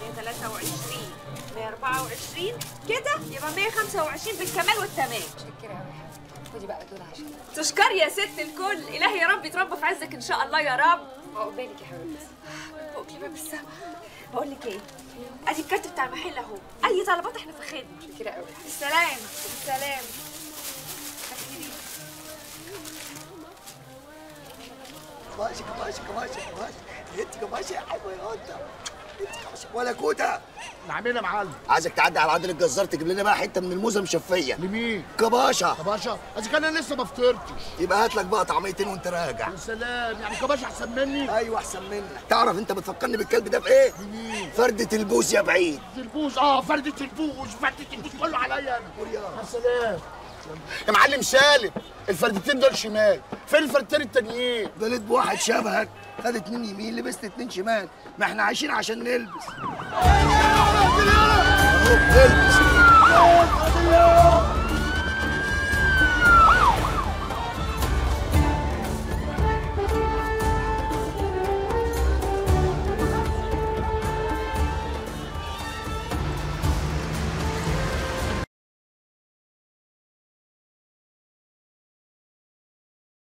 123 124 كده يبقى 125 بالكمال والتمام متشكرة قوي يا حبيبتي خدي بقى دول عشان تشكر يا ست الكل الهي يا رب يتربى في عزك ان شاء الله يا رب عقبالك يا حبيبتي فوق لي باب السما بقول لك ايه ادي الكارت بتاع المحل اهو اي طلبات احنا في خدمه متشكرة قوي بالسلامه بالسلامه كباشة كباشة كباشة كباشة انت كباشة يا حلوة يا قطة انت كباشة ولا كوتة نعمل يا معلم عايزك تعدي على عادل الجزار تجيب لنا بقى حتة من الموزة مشفية لمين؟ كباشة كباشا اذا كان انا لسه ما فطرتش يبقى هات لك بقى طعميتين وانت راجع يا سلام يعني كباشا احسن مني ايوه احسن منك تعرف انت بتفكرني بالكلب ده بايه؟ مين؟ فردة البوس يا بعيد البوز اه فردة البوز فردة البوز كله عليا انا يا. يا سلام يا معلم سالم الفردتين دول شمال فين الفردتين التانيين؟ بلد بواحد شبهك خد اتنين يمين لبست اتنين شمال ما احنا عايشين عشان نلبس اهو البس